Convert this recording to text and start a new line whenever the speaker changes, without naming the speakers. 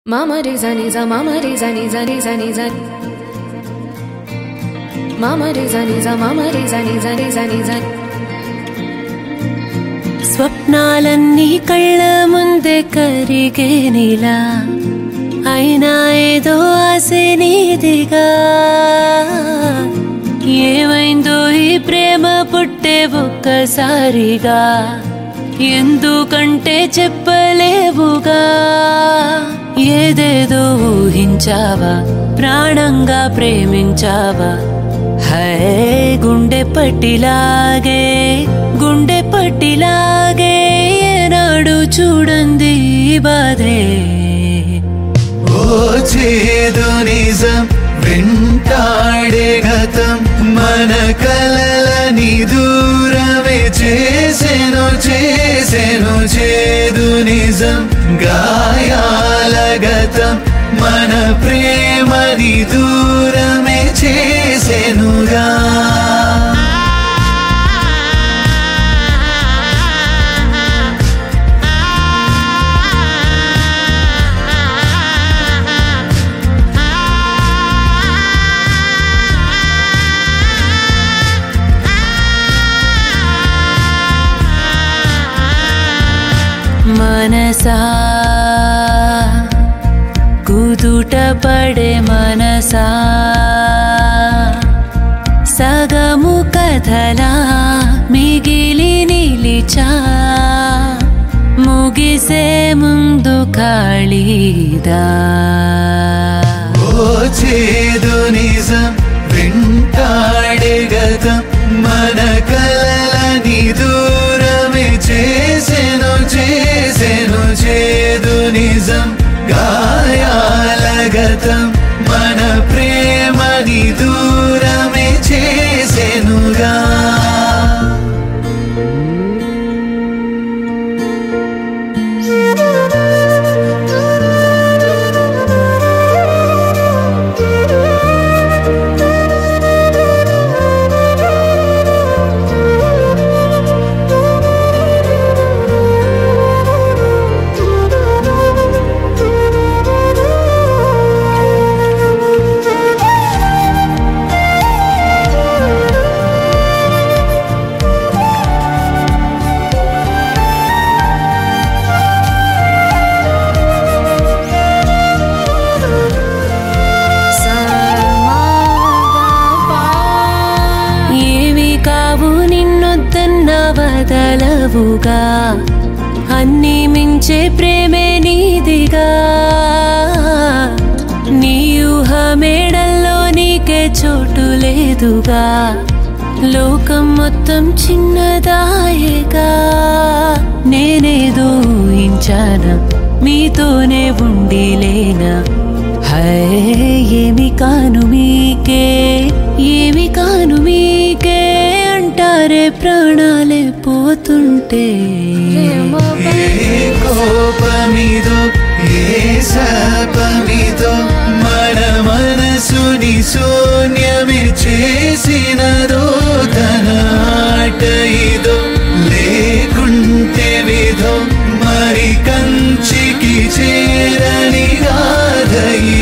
Mama re za ni za mama re za ni za ni za ni za Mama re za ni za mama re za ni za ni za ni za
స్వప్నాలన్నీ కళ్ళ ముందే కరిగేనిలా అయినా ఏదో ఆశ నీదిగా ఏమైందో ఈ ప్రేమ పుట్టే ఒక్కసారిగా ఎందుకంటే చెప్పలేవుగా ఏదేదో ఊహించావా ప్రాణంగా ప్రేమించావా హై గుండె పట్టిలాగే గుండె పట్టిలాగే ఏనాడు చూడంది ఈ బాధే
ఓ చేదు నిజం వెంటాడే గతం మన కలలని దూరమే చేసెను చేసెను చేదు నిజం గాయాల గతం మన ప్రేమని దూరమే చేసెనుగా
మనసా కుదుట పడే మనసా సగము కథలా మిగిలి నిలిచా ముగిసే ముందు ఖాళీదా
ఓ చేదు నిజం వెంటాడే గతం మన కలలని దూరమే చేసెను చేసెను చేదు నిజం గాయాల గతం మన ప్రేమని దూరమే చేసెనుగా
sa ma ga pa
ఏమి కావు నిన్నొద్దన్న వదలవుగా అన్ని మించే ప్రేమే నీదిగా నీ ఊహ మేడల్లో నీకే చోటు లేదుగా లోకం మొత్తం చిన్నదాయేగా నేనేదో ఊహించానా మీతోనే ఉండిలేనా హై ఏమి కాను మీకే ఏమి కాను మీకే అంటారే ప్రాణాలే పోతుంటే
ma pa
ఏ కోపమిదో ఏ శాపమిదో మన మనసుని శూన్యమే చేసినదో తన ఆట ఇదో లేకుంటే విధో మరి కంచికి చేరని గాథ